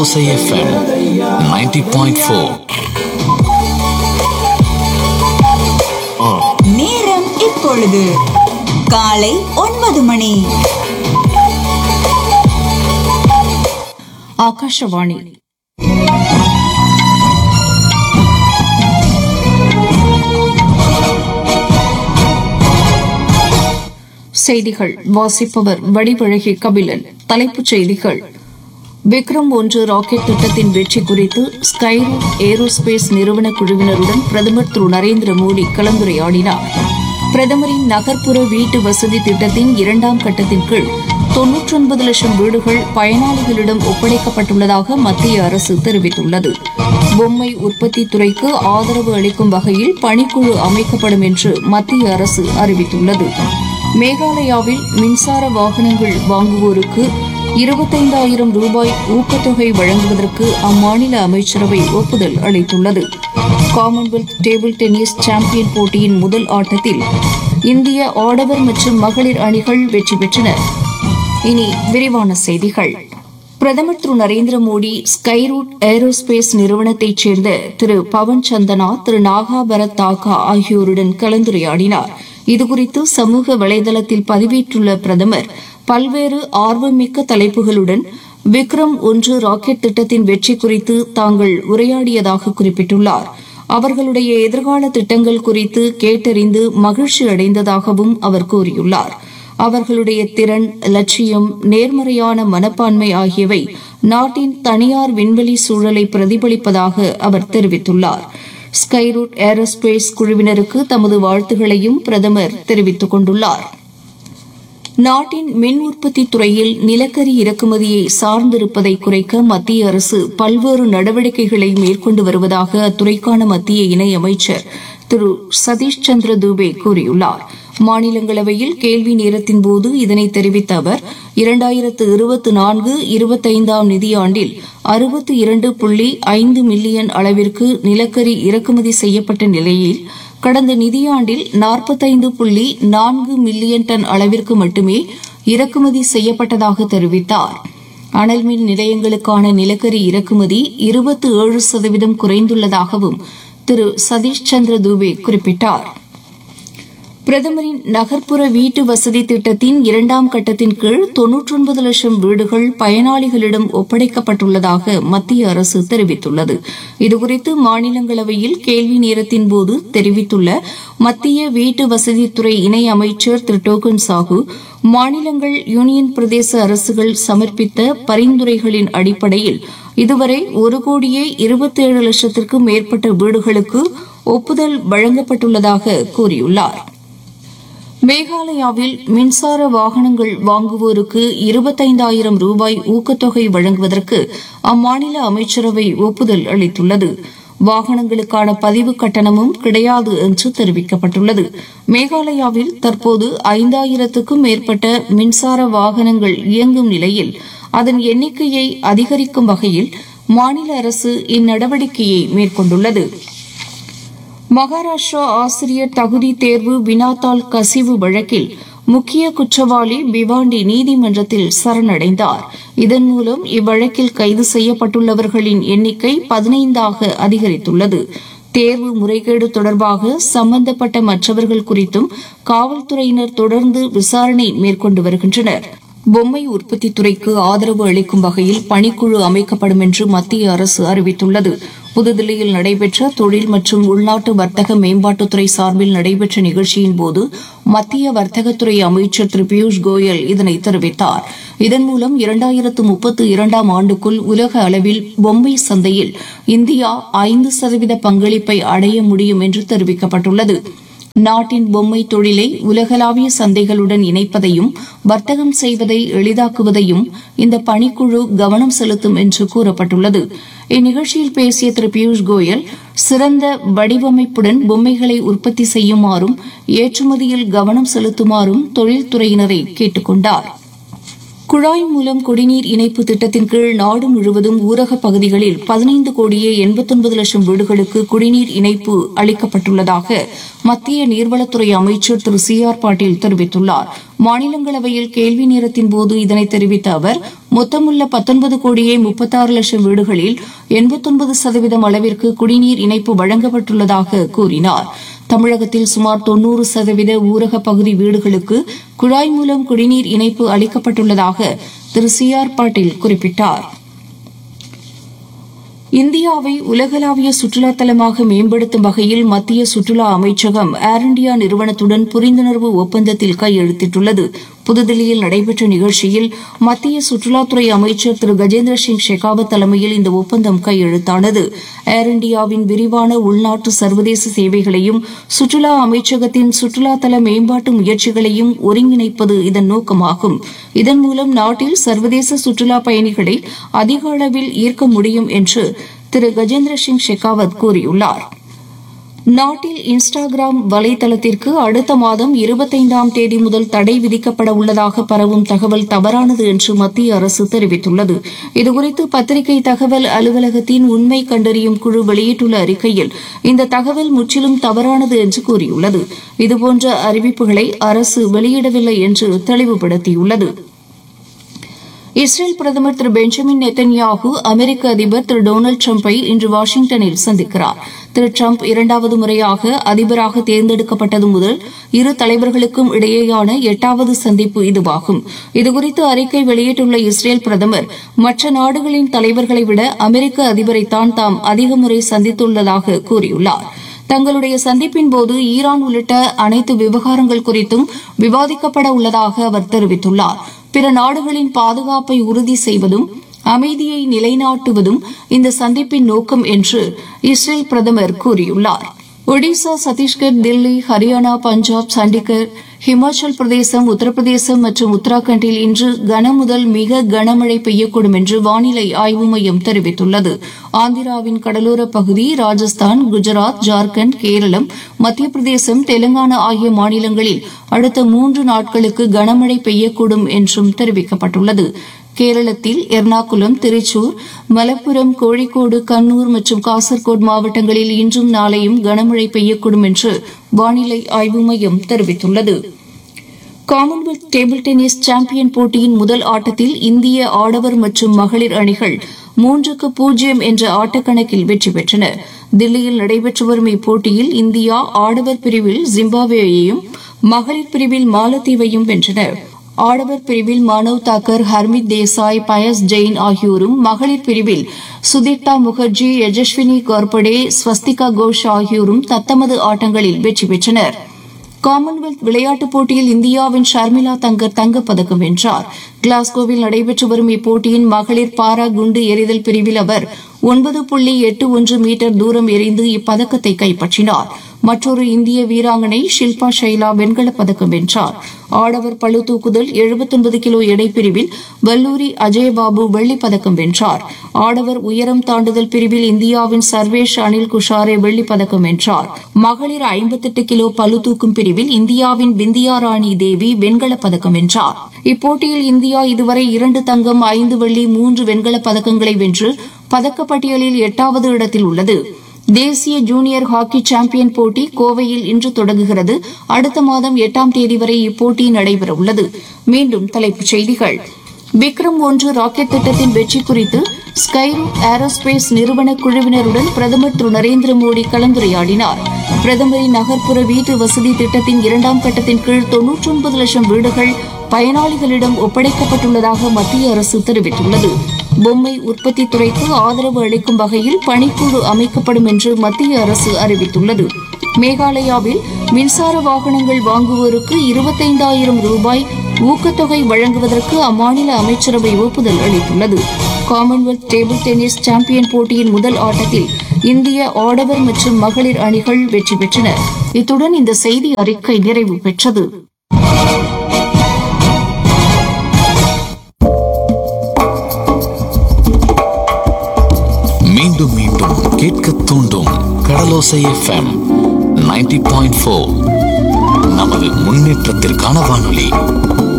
Kadalosai FM 90.4. நேரம் இப்பொழுது காலை ஒன்பது மணி ಆಕಾಶವಾಣಿ செய்திகள் வாசிப்பவர் வடிவழகி கபிலன் தலைப்புச் செய்திகள் விக்ரம் ஒன்று ராக்கெட் திட்டத்தின் வெற்றி குறித்து ஸ்கைரூட் ஏரோஸ்பேஸ் நிறுவன குழுவினருடன் பிரதமர் திரு நரேந்திர மோடி கலந்துரையாடினார் பிரதமரின் நகர்ப்புற வீட்டு வசதி திட்டத்தின் இரண்டாம் கட்டத்தின் கீழ் தொன்னூற்றொன்பது லட்சம் வீடுகள் பயனாளிகளிடம் ஒப்படைக்கப்பட்டுள்ளதாக மத்திய அரசு தெரிவித்துள்ளது பொம்மை உற்பத்தி துறைக்கு ஆதரவு அளிக்கும் வகையில் பணிக்குழு அமைக்கப்படும் என்று மத்திய அரசு அறிவித்துள்ளது மேகாலயாவில் மின்சார வாகனங்கள் வாங்குவோருக்கு இருபத்தைந்தாயிரம் ரூபாய் ஊக்கத்தொகை வழங்குவதற்கு அம்மாநில அமைச்சரவை ஒப்புதல் அளித்துள்ளது காமன்வெல்த் டேபிள் டென்னிஸ் சாம்பியன் போட்டியின் முதல் ஆட்டத்தில் இந்திய ஆடவர் மற்றும் மகளிர் அணிகள் வெற்றி பெற்றன இனி விரிவான செய்திகள் பிரதமர் திரு நரேந்திர மோடி ஸ்கைரூட் ஏரோஸ்பேஸ் நிறுவனத்தைச் சேர்ந்த திரு பவன் சந்தனா திரு நாகா பரத் தாக்கா ஆகியோருடன் கலந்துரையாடினார் இதுகுறித்து சமூக வலைதளத்தில் பதிவிட்டுள்ள பிரதமர் பல்வேறு ஆர்வமிக்க தலைப்புகளுடன் விக்ரம் ஒன்று ராக்கெட் திட்டத்தின் வெற்றி குறித்து தாங்கள் உரையாடியதாக குறிப்பிட்டுள்ளார் அவர்களுடைய எதிர்கால திட்டங்கள் குறித்து கேட்டறிந்து மகிழ்ச்சி அடைந்ததாகவும் அவர் கூறியுள்ளார் அவர்களுடைய திறன் லட்சியம் நேர்மறையான மனப்பான்மை ஆகியவை நாட்டின் தனியார் விண்வெளி சூழலை பிரதிபலிப்பதாக அவர் தெரிவித்துள்ளார் ஸ்கைரூட் ஏரோஸ்பேஸ் குழுவினருக்கு தமது வாழ்த்துகளையும் பிரதமர் தெரிவித்துக் கொண்டுள்ளார் நாட்டின் மின் உற்பத்தி துறையில் நிலக்கரி இறக்குமதியை சார்ந்திருப்பதை குறைக்க மத்திய அரசு பல்வேறு நடவடிக்கைகளை மேற்கொண்டு வருவதாக அத்துறைக்கான மத்திய இணையமைச்சர் திரு சதீஷ் சந்திர தூபே கூறியுள்ளார் மாநிலங்களவையில் கேள்வி நேரத்தின் போது இதனை தெரிவித்த அவர் இரண்டாயிரத்து இருபத்தி நான்கு இருபத்தைந்தாம் நிதியாண்டில் அறுபத்தி இரண்டு புள்ளி ஐந்து மில்லியன் அளவிற்கு நிலக்கரி இறக்குமதி செய்யப்பட்ட நிலையில் கடந்த நிதியாண்டில் நாற்பத்தைந்து புள்ளி நான்கு மில்லியன் டன் அளவிற்கு மட்டுமே இறக்குமதி செய்யப்பட்டதாக தெரிவித்தார் அனல் மின் நிலையங்களுக்கான நிலக்கரி இறக்குமதி இருபத்தி ஏழு சதவீதம் குறைந்துள்ளதாகவும் திரு சதீஷ் சந்திர தூபே குறிப்பிட்டார் பிரதமரின் நகர்ப்புற வீட்டு வசதி திட்டத்தின் இரண்டாம் கட்டத்தின் கீழ் தொன்னூற்றொன்பது லட்சம் வீடுகள் பயனாளிகளிடம் ஒப்படைக்கப்பட்டுள்ளதாக மத்திய அரசு தெரிவித்துள்ளது இதுகுறித்து மாநிலங்களவையில் கேள்வி நேரத்தின் போது தெரிவித்துள்ள மத்திய வீட்டு வசதித்துறை இணை அமைச்சர் திரு டோக்கன் சாஹூ மாநிலங்கள் யூனியன் பிரதேச அரசுகள் சமர்ப்பித்த பரிந்துரைகளின் அடிப்படையில் இதுவரை ஒரு கோடியே இருபத்தேழு லட்சத்திற்கும் மேற்பட்ட வீடுகளுக்கு ஒப்புதல் வழங்கப்பட்டுள்ளதாக கூறியுள்ளார் மேகாலயாவில் மின்சார வாகனங்கள் வாங்குவோருக்கு இருபத்தைந்தாயிரம் ரூபாய் ஊக்கத்தொகை வழங்குவதற்கு அம்மாநில அமைச்சரவை ஒப்புதல் அளித்துள்ளது வாகனங்களுக்கான பதிவு கட்டணமும் கிடையாது என்று தெரிவிக்கப்பட்டுள்ளது மேகாலயாவில் தற்போது ஐந்தாயிரத்துக்கும் மேற்பட்ட மின்சார வாகனங்கள் இயங்கும் நிலையில் அதன் எண்ணிக்கையை அதிகரிக்கும் வகையில் மாநில அரசு இந்நடவடிக்கையை மேற்கொண்டுள்ளது மகாராஷ்டிரா ஆசிரியர் தகுதி தேர்வு வினாத்தாள் கசிவு வழக்கில் முக்கிய குற்றவாளி பிவாண்டி நீதிமன்றத்தில் சரணடைந்தார் இதன் மூலம் இவ்வழக்கில் கைது செய்யப்பட்டுள்ளவர்களின் எண்ணிக்கை பதினைந்தாக அதிகரித்துள்ளது தேர்வு முறைகேடு தொடர்பாக சம்பந்தப்பட்ட மற்றவர்கள் குறித்தும் காவல்துறையினர் தொடர்ந்து விசாரணை மேற்கொண்டு வருகின்றனர் பொம்மை உற்பத்தி துறைக்கு ஆதரவு அளிக்கும் வகையில் பணிக்குழு அமைக்கப்படும் என்று மத்திய அரசு அறிவித்துள்ளது புதுதில்லியில் நடைபெற்ற தொழில் மற்றும் உள்நாட்டு வர்த்தக மேம்பாட்டுத்துறை சார்பில் நடைபெற்ற நிகழ்ச்சியின் போது மத்திய வர்த்தகத்துறை அமைச்சர் திரு பியூஷ் கோயல் இதனை தெரிவித்தார் இதன் மூலம் இரண்டாயிரத்து முப்பத்து இரண்டாம் ஆண்டுக்குள் உலக அளவில் பொம்மை சந்தையில் இந்தியா ஐந்து சதவீத பங்களிப்பை அடைய முடியும் என்று தெரிவிக்கப்பட்டுள்ளது நாட்டின் பொம்மை தொழிலை உலகளாவிய சந்தைகளுடன் இணைப்பதையும் வர்த்தகம் செய்வதை எளிதாக்குவதையும் இந்த பணிக்குழு கவனம் செலுத்தும் என்று கூறப்பட்டுள்ளது இந்நிகழ்ச்சியில் பேசிய திரு பியூஷ் கோயல் சிறந்த வடிவமைப்புடன் பொம்மைகளை உற்பத்தி செய்யுமாறும் ஏற்றுமதியில் கவனம் செலுத்துமாறும் தொழில்துறையினரை கேட்டுக் கொண்டாா் குழாய் மூலம் குடிநீர் இணைப்பு திட்டத்தின் கீழ் நாடு முழுவதும் ஊரக பகுதிகளில் பதினைந்து கோடியே எண்பத்தொன்பது லட்சம் வீடுகளுக்கு குடிநீர் இணைப்பு அளிக்கப்பட்டுள்ளதாக மத்திய நீர்வளத்துறை அமைச்சர் திரு சி ஆர் பாட்டீல் தெரிவித்துள்ளார் மாநிலங்களவையில் கேள்வி நேரத்தின் போது இதனை தெரிவித்த அவர் மொத்தமுள்ள பத்தொன்பது கோடியே முப்பத்தாறு லட்சம் வீடுகளில் எண்பத்தொன்பது சதவீதம் அளவிற்கு குடிநீர் இணைப்பு வழங்கப்பட்டுள்ளதாக கூறினார் தமிழகத்தில் சுமார் தொன்னூறு சதவீத ஊரக பகுதி வீடுகளுக்கு குழாய் மூலம் குடிநீர் இணைப்பு அளிக்கப்பட்டுள்ளதாக திரு சி ஆர் பாட்டீல் குறிப்பிட்டார் இந்தியாவை உலகளாவிய சுற்றுலா தலமாக மேம்படுத்தும் வகையில் மத்திய சுற்றுலா அமைச்சகம் ஏர் இண்டியா நிறுவனத்துடன் புரிந்துணர்வு ஒப்பந்தத்தில் கையெழுத்திட்டுள்ளது புதுதில்லியில் நடைபெற்ற நிகழ்ச்சியில் மத்திய சுற்றுலாத்துறை அமைச்சர் திரு கஜேந்திர சிங் ஷெகாவத் தலைமையில் இந்த ஒப்பந்தம் கையெழுத்தானது ஏர் இண்டியாவின் விரிவான உள்நாட்டு சர்வதேச சேவைகளையும் சுற்றுலா அமைச்சகத்தின் சுற்றுலா தல மேம்பாட்டு முயற்சிகளையும் ஒருங்கிணைப்பது இதன் நோக்கமாகும் இதன் மூலம் நாட்டில் சர்வதேச சுற்றுலா பயணிகளை அதிக அளவில் ஈர்க்க முடியும் என்று திரு கஜேந்திர சிங் ஷெகாவத் கூறியுள்ளார் நாட்டில் இன்ஸ்டாகிராம் வலைதளத்திற்கு அடுத்த மாதம் இருபத்தைந்தாம் தேதி முதல் தடை விதிக்கப்பட உள்ளதாக பரவும் தகவல் தவறானது என்று மத்திய அரசு தெரிவித்துள்ளது இதுகுறித்து பத்திரிகை தகவல் அலுவலகத்தின் உண்மை கண்டறியும் குழு வெளியிட்டுள்ள அறிக்கையில் இந்த தகவல் முற்றிலும் தவறானது என்று கூறியுள்ளது இதுபோன்ற அறிவிப்புகளை அரசு வெளியிடவில்லை என்று தெளிவுபடுத்தியுள்ளது இஸ்ரேல் பிரதமர் திரு பெஞ்சமின் நெத்தன்யாகு அமெரிக்க அதிபர் திரு டொனால்டு டிரம்பை இன்று வாஷிங்டனில் சந்திக்கிறார் திரு டிரம்ப் இரண்டாவது முறையாக அதிபராக தேர்ந்தெடுக்கப்பட்டது முதல் இரு தலைவர்களுக்கும் இடையேயான எட்டாவது சந்திப்பு இதுவாகும் இதுகுறித்து அறிக்கை வெளியிட்டுள்ள இஸ்ரேல் பிரதமர் மற்ற நாடுகளின் தலைவர்களை விட அமெரிக்க அதிபரைத்தான் தாம் அதிக முறை சந்தித்துள்ளதாக கூறியுள்ளார் தங்களுடைய சந்திப்பின் போது ஈரான் உள்ளிட்ட அனைத்து விவகாரங்கள் குறித்தும் விவாதிக்கப்பட உள்ளதாக அவர் தெரிவித்துள்ளார் பிற நாடுகளின் பாதுகாப்பை உறுதி செய்வதும் அமைதியை நிலைநாட்டுவதும் இந்த சந்திப்பின் நோக்கம் என்று இஸ்ரேல் பிரதமர் கூறியுள்ளார் ஒடிசா சத்தீஸ்கர் தில்லி ஹரியானா பஞ்சாப் சண்டிகர் ஹிமாச்சல் பிரதேசம் உத்தரப்பிரதேசம் மற்றும் உத்தராகண்டில் இன்று கன முதல் மிக கனமழை பெய்யக்கூடும் என்று வானிலை ஆய்வு மையம் தெரிவித்துள்ளது ஆந்திராவின் கடலோர பகுதி ராஜஸ்தான் குஜராத் ஜார்க்கண்ட் கேரளம் மத்திய பிரதேசம் தெலங்கானா ஆகிய மாநிலங்களில் அடுத்த மூன்று நாட்களுக்கு கனமழை பெய்யக்கூடும் என்றும் தெரிவிக்கப்பட்டுள்ளது கேரளத்தில் எர்ணாகுளம் திருச்சூர் மலப்புரம் கோழிக்கோடு கண்ணூர் மற்றும் காசர்கோடு மாவட்டங்களில் இன்றும் நாளையும் கனமழை பெய்யக்கூடும் என்று வானிலை ஆய்வு மையம் தெரிவித்துள்ளது காமன்வெல்த் டேபிள் டென்னிஸ் சாம்பியன் போட்டியின் முதல் ஆட்டத்தில் இந்திய ஆடவர் மற்றும் மகளிர் அணிகள் மூன்றுக்கு பூஜ்ஜியம் என்ற ஆட்டக்கணக்கில் வெற்றி பெற்றன தில்லியில் நடைபெற்று வரும் இப்போட்டியில் இந்தியா ஆடவர் பிரிவில் ஜிம்பாப்வேயையும் மகளிர் பிரிவில் மாலத்தீவையும் வென்றன ஆடவர் பிரிவில் மானவ் தாக்கர் ஹர்மித் தேசாய் பயஸ் ஜெயின் ஆகியோரும் மகளிர் பிரிவில் சுதீப்தா முகர்ஜி யஜஸ்வினி கோர்படே ஸ்வஸ்திகா கோஷ் ஆகியோரும் தத்தமது ஆட்டங்களில் வெற்றி பெற்றனர் காமன்வெல்த் விளையாட்டுப் போட்டியில் இந்தியாவின் ஷர்மிளா தங்கர் தங்கப்பதக்கம் வென்றார் கிளாஸ்கோவில் நடைபெற்று வரும் இப்போட்டியின் மகளிர் பாரா குண்டு எறிதல் பிரிவில் அவர் ஒன்பது புள்ளி எட்டு ஒன்று மீட்டர் தூரம் எறிந்து இப்பதக்கத்தை கைப்பற்றினார் மற்றொரு இந்திய வீராங்கனை ஷில்பா ஷைலா வெண்கலப் பதக்கம் வென்றார் ஆடவர் பளு தூக்குதல் 79 கிலோ எடை பிரிவில் வல்லூரி அஜயபாபு வெள்ளிப் பதக்கம் வென்றார் ஆடவர் உயரம் தாண்டுதல் பிரிவில் இந்தியாவின் சர்வேஷ் அனில் குஷாரே வெள்ளிப் பதக்கம் வென்றார் மகளிர் 58 கிலோ பளு தூக்கும் பிரிவில் இந்தியாவின் பிந்தியா ராணி தேவி வெண்கலப் பதக்கம் வென்றார் இப்போட்டியில் இந்தியா இதுவரை இரண்டு தங்கம் ஐந்து வெள்ளி மூன்று வெண்கலப் பதக்கங்களை வென்று பதக்கப்பட்டியலில் எட்டாவது இடத்தில் உள்ளது தேசிய ஜூனியர் ஹாக்கி சாம்பியன் போட்டி கோவையில் இன்று தொடங்குகிறது அடுத்த மாதம் எட்டாம் தேதி வரை இப்போட்டி நடைபெறவுள்ளது மீண்டும் தலைப்புச் செய்திகள் விக்ரம் ஒன்று ராக்கெட் திட்டத்தின் வெற்றி குறித்து ஸ்கைரூட் ஏரோஸ்பேஸ் நிறுவன குழுவினருடன் பிரதமர் திரு நரேந்திர மோடி கலந்துரையாடினார் பிரதமரின் நகர்ப்புற வீட்டு வசதி திட்டத்தின் இரண்டாம் கட்டத்தின் கீழ் தொன்னூற்றி லட்சம் வீடுகள் பயனாளிகளிடம் ஒப்படைக்கப்பட்டுள்ளதாக மத்திய அரசு தெரிவித்துள்ளது பொம்மை உற்பத்தி துறைக்கு ஆதரவு அளிக்கும் வகையில் பணிக்குழு அமைக்கப்படும் என்று மத்திய அரசு அறிவித்துள்ளது மேகாலயாவில் மின்சார வாகனங்கள் வாங்குவோருக்கு இருபத்தைந்தாயிரம் ரூபாய் ஊக்கத்தொகை வழங்குவதற்கு அம்மாநில அமைச்சரவை ஒப்புதல் அளித்துள்ளது காமன்வெல்த் டேபிள் டென்னிஸ் சாம்பியன் போட்டியின் முதல் ஆட்டத்தில் இந்திய ஆடவர் மற்றும் மகளிர் அணிகள் வெற்றி பெற்றன இத்துடன் இந்த செய்தி அறிக்கை நிறைவு பெற்றது மீண்டும் மீண்டும் கேட்க தூண்டும் கடலோசை எஃப்எம் 90.4 பாயிண்ட் நமது முன்னேற்றத்திற்கான வானொலி